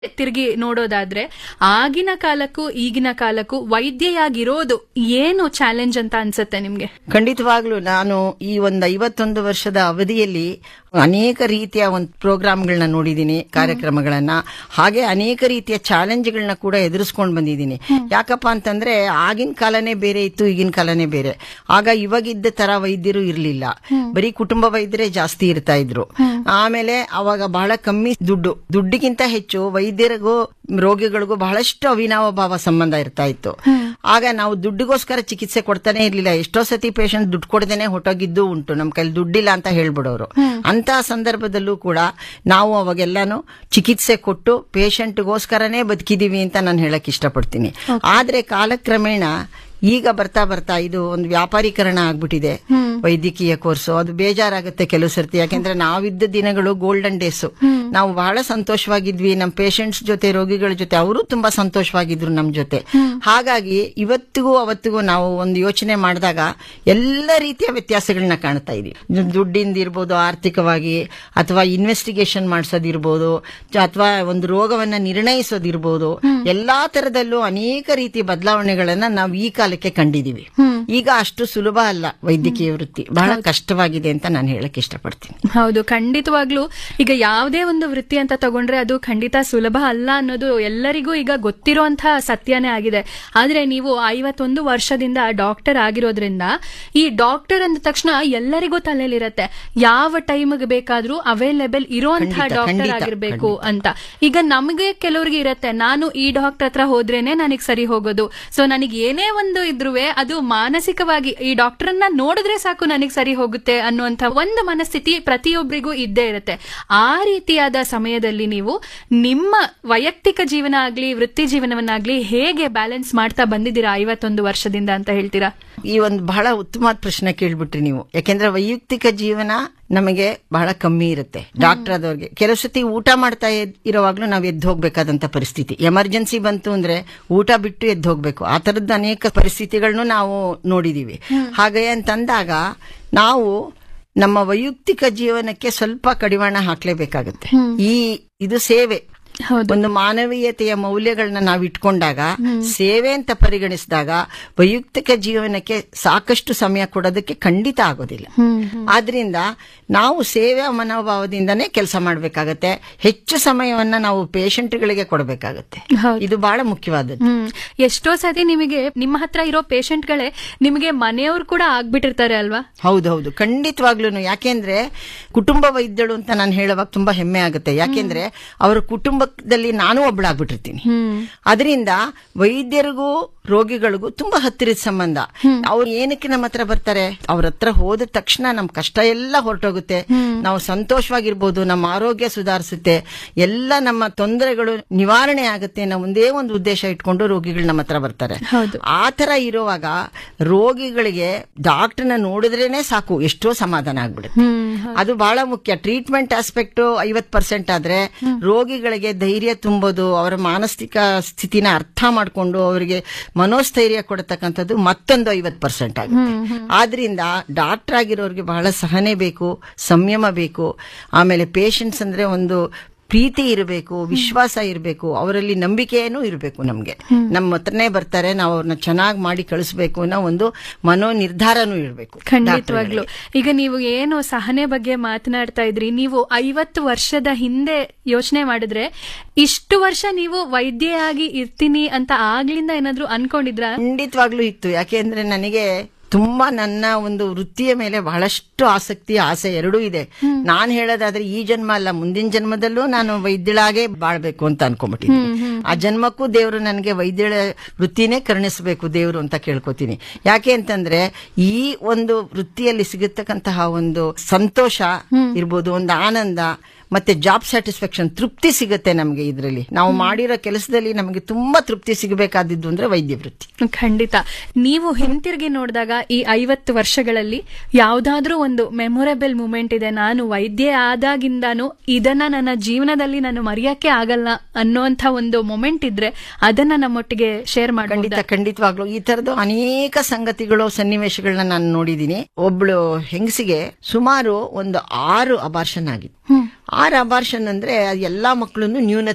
ತಿರುಗಿ ನೋಡೋದಾದ್ರೆ ಆಗಿನ ಕಾಲಕ್ಕೂ ಈಗಿನ ಕಾಲಕ್ಕೂ ವೈದ್ಯೆಯಾಗಿರೋದು ಏನು ಚಾಲೆಂಜ್ ಅಂತ ಅನ್ಸುತ್ತೆ ನಿಮ್ಗೆ ಖಂಡಿತವಾಗ್ಲೂ ನಾನು ಈ ಒಂದು ಐವತ್ತೊಂದು ವರ್ಷದ ಅವಧಿಯಲ್ಲಿ ಅನೇಕ ರೀತಿಯ ಒಂದು ಪ್ರೋಗ್ರಾಮ್ಗಳನ್ನ ನೋಡಿದ್ದೀನಿ ಕಾರ್ಯಕ್ರಮಗಳನ್ನ ಹಾಗೆ ಅನೇಕ ರೀತಿಯ ಚಾಲೆಂಜ್ಗಳನ್ನ ಕೂಡ ಎದುರಿಸ್ಕೊಂಡು ಬಂದಿದ್ದೀನಿ ಯಾಕಪ್ಪ ಅಂತಂದ್ರೆ ಆಗಿನ ಕಾಲನೇ ಬೇರೆ ಇತ್ತು ಈಗಿನ ಕಾಲನೇ ಬೇರೆ ಆಗ ಇವಾಗಿದ್ದ ತರ ವೈದ್ಯರು ಇರಲಿಲ್ಲ ಬರೀ ಕುಟುಂಬ ವೈದ್ಯರೇ ಜಾಸ್ತಿ ಇರ್ತಾ ಇದ್ರು ಆಮೇಲೆ ಅವಾಗ ಬಹಳ ಕಮ್ಮಿ ದುಡ್ಡು ದುಡ್ಡಿಗಿಂತ ಹೆಚ್ಚು ವೈದ್ಯರಿಗೂ ರೋಗಿಗಳಿಗೂ ಬಹಳಷ್ಟು ಅವಿನಾವ ಭಾವ ಸಂಬಂಧ ಇರ್ತಾ ಇತ್ತು ಆಗ ನಾವು ದುಡ್ಡಿಗೋಸ್ಕರ ಚಿಕಿತ್ಸೆ ಕೊಡ್ತಾನೆ ಇರ್ಲಿಲ್ಲ ಎಷ್ಟೋ ಸತಿ ಪೇಷಂಟ್ ದುಡ್ಡು ಕೊಡದೇನೆ ಹೊಟ್ಟೋಗಿದ್ದು ಉಂಟು ನಮ್ ಕೈಲಿ ದುಡ್ಡಿಲ್ಲ ಅಂತ ಹೇಳ್ಬಿಡೋರು ಅಂತ ಸಂದರ್ಭದಲ್ಲೂ ಕೂಡ ನಾವು ಅವಾಗೆಲ್ಲಾನು ಚಿಕಿತ್ಸೆ ಕೊಟ್ಟು ಪೇಷಂಟ್ಗೋಸ್ಕರನೇ ಬದುಕಿದೀವಿ ಅಂತ ನಾನು ಹೇಳಕ್ ಇಷ್ಟಪಡ್ತೀನಿ ಆದ್ರೆ ಕಾಲಕ್ರಮೇಣ ಈಗ ಬರ್ತಾ ಬರ್ತಾ ಇದು ಒಂದು ವ್ಯಾಪಾರೀಕರಣ ಆಗ್ಬಿಟ್ಟಿದೆ ವೈದ್ಯಕೀಯ ಕೋರ್ಸು ಅದು ಬೇಜಾರಾಗುತ್ತೆ ಕೆಲವು ಸರ್ತಿ ಯಾಕೆಂದ್ರೆ ನಾವಿದ್ದ ದಿನಗಳು ಗೋಲ್ಡನ್ ಡೇಸ್ ನಾವು ಬಹಳ ಸಂತೋಷವಾಗಿದ್ವಿ ನಮ್ಮ ಪೇಷಂಟ್ಸ್ ಜೊತೆ ರೋಗಿಗಳ ಜೊತೆ ಅವರು ತುಂಬಾ ಸಂತೋಷವಾಗಿದ್ರು ನಮ್ಮ ಜೊತೆ ಹಾಗಾಗಿ ಇವತ್ತಿಗೂ ಅವತ್ತಿಗೂ ನಾವು ಒಂದು ಯೋಚನೆ ಮಾಡಿದಾಗ ಎಲ್ಲ ರೀತಿಯ ವ್ಯತ್ಯಾಸಗಳನ್ನ ಕಾಣ್ತಾ ಇದೀವಿ ದುಡ್ಡಿಂದ ಇರ್ಬೋದು ಆರ್ಥಿಕವಾಗಿ ಅಥವಾ ಇನ್ವೆಸ್ಟಿಗೇಷನ್ ಮಾಡಿಸೋದಿರ್ಬೋದು ಅಥವಾ ಒಂದು ರೋಗವನ್ನ ನಿರ್ಣಯಿಸೋದಿರ್ಬೋದು ಎಲ್ಲಾ ತರದಲ್ಲೂ ಅನೇಕ ರೀತಿಯ ಬದಲಾವಣೆಗಳನ್ನ ನಾವು ಈ ಕಾಲಕ್ಕೆ ಕಂಡಿದೀವಿ ಈಗ ಅಷ್ಟು ಸುಲಭ ಅಲ್ಲ ವೈದ್ಯಕೀಯ ವೃತ್ತಿ ಬಹಳ ಕಷ್ಟವಾಗಿದೆ ಅಂತ ನಾನು ಹೇಳಕ್ ಇಷ್ಟಪಡ್ತೀನಿ ಹೌದು ಖಂಡಿತವಾಗ್ಲೂ ಈಗ ಯಾವುದೇ ಒಂದು ವೃತ್ತಿ ಅಂತ ತಗೊಂಡ್ರೆ ಅದು ಖಂಡಿತ ಸುಲಭ ಅಲ್ಲ ಅನ್ನೋದು ಎಲ್ಲರಿಗೂ ಈಗ ಗೊತ್ತಿರುವಂತಹ ಸತ್ಯನೇ ಆಗಿದೆ ಆದ್ರೆ ನೀವು ಐವತ್ತೊಂದು ವರ್ಷದಿಂದ ಡಾಕ್ಟರ್ ಆಗಿರೋದ್ರಿಂದ ಈ ಡಾಕ್ಟರ್ ಅಂದ ತಕ್ಷಣ ಎಲ್ಲರಿಗೂ ತಲೆಯಲ್ಲಿರತ್ತೆ ಯಾವ ಟೈಮ್ಗೆ ಬೇಕಾದ್ರೂ ಅವೈಲೇಬಲ್ ಇರುವಂತಹ ಖಂಡಿತ, ಡಾಕ್ಟರ್ ಖಂಡಿತ, ಆಗಿರ್ಬೇಕು ಅಂತ ಈಗ ನಮಗೆ ಕೆಲವ್ರಿಗೆ ಇರತ್ತೆ ನಾನು ಈ ಡಾಕ್ಟರ್ ಹತ್ರ ಹೋದ್ರೇನೆ ನನಗೆ ಸರಿ ಹೋಗೋದು ಸೊ ನನಗೆ ಏನೇ ಒಂದು ಇದ್ರುವೆ ಅದು ಮಾನಸಿಕವಾಗಿ ಈ ಡಾಕ್ಟರ್ನ ನೋಡಿದ್ರೆ ಸಾಕು ನನಗೆ ಸರಿ ಹೋಗುತ್ತೆ ಅನ್ನುವಂತ ಒಂದು ಮನಸ್ಥಿತಿ ಪ್ರತಿಯೊಬ್ಬರಿಗೂ ಇದ್ದೇ ಇರುತ್ತೆ ಆ ರೀತಿಯಾದ ಸಮಯದಲ್ಲಿ ನೀವು ನಿಮ್ಮ ವೈಯಕ್ತಿಕ ಜೀವನ ಆಗ್ಲಿ ವೃತ್ತಿ ಜೀವನವನ್ನಾಗ್ಲಿ ಹೇಗೆ ಬ್ಯಾಲೆನ್ಸ್ ಮಾಡ್ತಾ ಬಂದಿದ್ದೀರಾ ಐವತ್ತೊಂದು ವರ್ಷದಿಂದ ಅಂತ ಹೇಳ್ತೀರಾ ಈ ಒಂದು ಬಹಳ ಉತ್ತಮವಾದ ಪ್ರಶ್ನೆ ಕೇಳ್ಬಿಟ್ರಿ ನೀವು ಯಾಕೆಂದ್ರೆ ವೈಯಕ್ತಿಕ ಜೀವನ ನಮಗೆ ಬಹಳ ಕಮ್ಮಿ ಇರುತ್ತೆ ಡಾಕ್ಟರ್ ಆದವ್ರಿಗೆ ಕೆಲವು ಸತಿ ಊಟ ಮಾಡ್ತಾ ಇದ್- ಇರೋವಾಗ್ಲೂ ನಾವು ಎದ್ದು ಹೋಗ್ಬೇಕಾದಂತ ಪರಿಸ್ಥಿತಿ ಎಮರ್ಜೆನ್ಸಿ ಬಂತು ಅಂದ್ರೆ ಊಟ ಬಿಟ್ಟು ಎದ್ದು ಹೋಗ್ಬೇಕು ಆ ತರದ್ದು ಅನೇಕ ಪರಿಸ್ಥಿತಿಗಳನ್ನು ನಾವು ನೋಡಿದೀವಿ ಹಾಗೆ ಅಂತಂದಾಗ ನಾವು ನಮ್ಮ ವೈಯಕ್ತಿಕ ಜೀವನಕ್ಕೆ ಸ್ವಲ್ಪ ಕಡಿವಾಣ ಹಾಕ್ಲೇಬೇಕಾಗುತ್ತೆ ಈ ಇದು ಸೇವೆ ಹೌದು ಒಂದು ಮಾನವೀಯತೆಯ ಮೌಲ್ಯಗಳನ್ನ ನಾವು ಇಟ್ಕೊಂಡಾಗ ಸೇವೆ ಅಂತ ಪರಿಗಣಿಸಿದಾಗ ವೈಯಕ್ತಿಕ ಜೀವನಕ್ಕೆ ಸಾಕಷ್ಟು ಸಮಯ ಕೊಡೋದಕ್ಕೆ ಖಂಡಿತ ಆಗೋದಿಲ್ಲ ಆದ್ರಿಂದ ನಾವು ಸೇವೆ ಮನೋಭಾವದಿಂದನೇ ಕೆಲಸ ಮಾಡಬೇಕಾಗತ್ತೆ ಹೆಚ್ಚು ಸಮಯವನ್ನ ನಾವು ಪೇಷಂಟ್ಗಳಿಗೆ ಕೊಡಬೇಕಾಗತ್ತೆ ಹೌದು. ಇದು ಬಹಳ ಮುಖ್ಯವಾದದ್ದು ಹ್ಮ್ ಎಷ್ಟೋ ಸತಿ ನಿಮಗೆ ನಿಮ್ಮ ಹತ್ರ ಇರೋ ಪೇಷಂಟ್ಗಳೇ ನಿಮಗೆ ಮನೆಯವ್ರು ಕೂಡ ಆಗ್ಬಿಟ್ಟಿರ್ತಾರೆ ಅಲ್ವಾ ಹೌದೌದು ಖಂಡಿತವಾಗ್ಲೂ ಯಾಕೆಂದ್ರೆ ಕುಟುಂಬ ವೈದ್ಯಳು ಅಂತ ನಾನು ಹೇಳುವಾಗ ತುಂಬಾ ಹೆಮ್ಮೆ ಆಗುತ್ತೆ ಯಾಕೆಂದ್ರೆ ಅವರ ಕುಟುಂಬದಲ್ಲಿ ನಾನು ಒಬ್ಬಳಾಗ್ಬಿಟ್ಟಿರ್ತೀನಿ ಅದರಿಂದ ವೈದ್ಯರಿಗೂ ರೋಗಿಗಳಿಗೂ ತುಂಬಾ ಹತ್ತಿರದ ಸಂಬಂಧ ಅವ್ರು ಏನಕ್ಕೆ ನಮ್ಮ ಹತ್ರ ಬರ್ತಾರೆ ಅವ್ರ ಹತ್ರ ಹೋದ ತಕ್ಷಣ ನಮ್ ಕಷ್ಟ ಎಲ್ಲ ಹೊರಟೋಗುತ್ತೆ ನಾವು ಸಂತೋಷವಾಗಿರ್ಬೋದು ನಮ್ಮ ಆರೋಗ್ಯ ಸುಧಾರಿಸುತ್ತೆ ಎಲ್ಲ ನಮ್ಮ ತೊಂದರೆಗಳು ನಿವಾರಣೆ ಆಗುತ್ತೆ ನಾವು ಒಂದೇ ಒಂದು ಉದ್ದೇಶ ಇಟ್ಕೊಂಡು ರೋಗಿಗಳು ನಮ್ಮ ಹತ್ರ ಬರ್ತಾರೆ ಹೌದು. ಆ ತರ ಇರುವಾಗ ರೋಗಿಗಳಿಗೆ ಡಾಕ್ಟರ್ನ ನೋಡಿದ್ರೇನೆ ಸಾಕು ಎಷ್ಟೋ ಸಮಾಧಾನ ಆಗ್ಬಿಡುತ್ತೆ ಅದು ಬಹಳ ಮುಖ್ಯ ಟ್ರೀಟ್ಮೆಂಟ್ ಆಸ್ಪೆಕ್ಟ್ ಐವತ್ ಪರ್ಸೆಂಟ್ ಆದ್ರೆ ರೋಗಿಗಳಿಗೆ ಧೈರ್ಯ ತುಂಬೋದು ಅವರ ಮಾನಸಿಕ ಸ್ಥಿತಿನ ಅರ್ಥ ಮಾಡ್ಕೊಂಡು ಅವರಿಗೆ ಮನೋಸ್ಥೈರ್ಯ ಕೊಡತಕ್ಕಂಥದ್ದು ಮತ್ತೊಂದು ಐವತ್ ಪರ್ಸೆಂಟ್ ಆಗುತ್ತೆ ಆದ್ರಿಂದ ಡಾಕ್ಟರ್ ಆಗಿರೋರಿಗೆ ಬಹಳ ಸಹನೆ ಬೇಕು ಸಂಯಮ ಬೇಕು ಆಮೇಲೆ ಪೇಷಂಟ್ಸ್ ಅಂದ್ರೆ ಒಂದು ಪ್ರೀತಿ ಇರಬೇಕು ವಿಶ್ವಾಸ ಇರಬೇಕು ಅವರಲ್ಲಿ ನಂಬಿಕೆನೂ ಇರಬೇಕು ನಮ್ಗೆ ನಮ್ಮ ಹತ್ರನೇ ಬರ್ತಾರೆ ನಾವು ಅವ್ರನ್ನ ಚೆನ್ನಾಗಿ ಮಾಡಿ ಕಳಿಸ್ಬೇಕು ಅನ್ನೋ ಒಂದು ಮನೋ ನಿರ್ಧಾರನೂ ಇರಬೇಕು ಖಂಡಿತವಾಗ್ಲು ಈಗ ನೀವು ಏನು ಸಹನೆ ಬಗ್ಗೆ ಮಾತನಾಡ್ತಾ ಇದ್ರಿ ನೀವು ಐವತ್ತು ವರ್ಷದ ಹಿಂದೆ ಯೋಚನೆ ಮಾಡಿದ್ರೆ ಇಷ್ಟು ವರ್ಷ ನೀವು ವೈದ್ಯೆಯಾಗಿ ಇರ್ತೀನಿ ಅಂತ ಆಗ್ಲಿಂದ ಏನಾದ್ರು ಅನ್ಕೊಂಡಿದ್ರ ಖಂಡಿತವಾಗ್ಲೂ ಇತ್ತು ಯಾಕೆಂದ್ರೆ ನನಗೆ ತುಂಬಾ ನನ್ನ ಒಂದು ವೃತ್ತಿಯ ಮೇಲೆ ಬಹಳಷ್ಟು ಆಸಕ್ತಿ ಆಸೆ ಎರಡೂ ಇದೆ ನಾನ್ ಹೇಳೋದಾದ್ರೆ ಈ ಜನ್ಮ ಅಲ್ಲ ಮುಂದಿನ ಜನ್ಮದಲ್ಲೂ ನಾನು ವೈದ್ಯಳಾಗೆ ಬಾಳ್ಬೇಕು ಅಂತ ಅನ್ಕೊಂಡ್ಬಿಟ್ಟಿದ್ದೀನಿ ಆ ಜನ್ಮಕ್ಕೂ ದೇವರು ನನಗೆ ವೈದ್ಯಳ ವೃತ್ತಿನೇ ಕರುಣಿಸಬೇಕು ದೇವರು ಅಂತ ಕೇಳ್ಕೊತೀನಿ ಯಾಕೆ ಅಂತಂದ್ರೆ ಈ ಒಂದು ವೃತ್ತಿಯಲ್ಲಿ ಸಿಗತಕ್ಕಂತಹ ಒಂದು ಸಂತೋಷ ಇರ್ಬೋದು ಒಂದು ಆನಂದ ಮತ್ತೆ ಜಾಬ್ ಸ್ಯಾಟಿಸ್ಫ್ಯಾಕ್ಷನ್ ತೃಪ್ತಿ ಸಿಗುತ್ತೆ ನಮಗೆ ಇದರಲ್ಲಿ ನಾವು ಮಾಡಿರೋ ಕೆಲಸದಲ್ಲಿ ನಮಗೆ ತುಂಬಾ ತೃಪ್ತಿ ಸಿಗಬೇಕಾದಿದ್ದು ಅಂದ್ರೆ ವೈದ್ಯ ವೃತ್ತಿ ಖಂಡಿತ ನೀವು ಹಿಂತಿರುಗಿ ನೋಡಿದಾಗ ಈ ಐವತ್ತು ವರ್ಷಗಳಲ್ಲಿ ಯಾವ್ದಾದ್ರೂ ಒಂದು ಮೆಮೊರೇಬಲ್ ಮೂಮೆಂಟ್ ಇದೆ ನಾನು ವೈದ್ಯ ಆದಾಗಿಂದಾನು ಇದನ್ನ ನನ್ನ ಜೀವನದಲ್ಲಿ ನಾನು ಮರೆಯಕ್ಕೆ ಆಗಲ್ಲ ಅನ್ನೋಂಥ ಒಂದು ಮೊಮೆಂಟ್ ಇದ್ರೆ ಅದನ್ನ ನಮ್ಮೊಟ್ಟಿಗೆ ಶೇರ್ ಖಂಡಿತ ಮಾಡಬಹುದು ಖಂಡಿತವಾಗ್ಲು ಈ ತರದ್ದು ಅನೇಕ ಸಂಗತಿಗಳು ಸನ್ನಿವೇಶಗಳನ್ನ ನಾನು ನೋಡಿದೀನಿ ಒಬ್ಳು ಹೆಂಗಸಿಗೆ ಸುಮಾರು ಒಂದು ಆರು ಅಬಾರ್ಷನ್ ಆಗಿತ್ತು ಆರು ಅಬಾರ್ಷನ್ ಅಂದ್ರೆ ಅದು ಎಲ್ಲಾ ಮಕ್ಕಳನ್ನು ನ್ಯೂನತೆ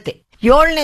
ಏಳನೇ